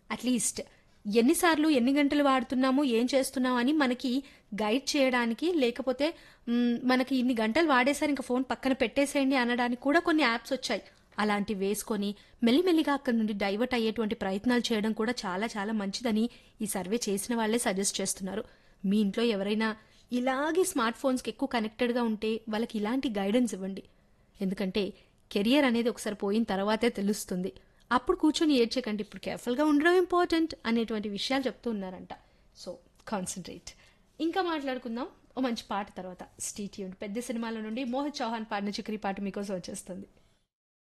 at least ఎన్నిసార్లు ఎన్ని గంటలు వాడుతున్నాము ఏం చేస్తున్నాము అని మనకి గైడ్ చేయడానికి లేకపోతే మ్, మనకి ఇన్ని గంటలు వాడేసారి ఇంకా ఫోన్ పక్కన పెట్టేసేయండి అనడానికి కూడా కొన్ని యాప్స్ వచ్చాయి అలాంటివి వేసుకొని మెల్లిమెల్లిగా అక్కడ నుండి డైవర్ట్ అయ్యేటువంటి ప్రయత్నాలు చేయడం కూడా చాలా చాలా మంచిదని ఈ సర్వే చేసిన వాళ్ళే సజెస్ట్ చేస్తున్నారు మీ ఇంట్లో ఎవరైనా ఇలాగే స్మార్ట్ ఫోన్స్కి ఎక్కువ కనెక్టెడ్గా ఉంటే వాళ్ళకి ఇలాంటి గైడెన్స్ ఇవ్వండి ఎందుకంటే కెరియర్ అనేది ఒకసారి పోయిన తర్వాతే తెలుస్తుంది అప్పుడు కూర్చొని ఏడ్చకండి ఇప్పుడు కేర్ఫుల్గా ఉండడం ఇంపార్టెంట్ అనేటువంటి విషయాలు చెప్తూ ఉన్నారంట సో కాన్సన్ట్రేట్ ఇంకా మాట్లాడుకుందాం ఓ మంచి పాట తర్వాత స్టీట్యూన్ పెద్ద సినిమాల నుండి మోహిత్ చౌహాన్ పాడిన చిక్రీ పాట మీకోసం వచ్చేస్తుంది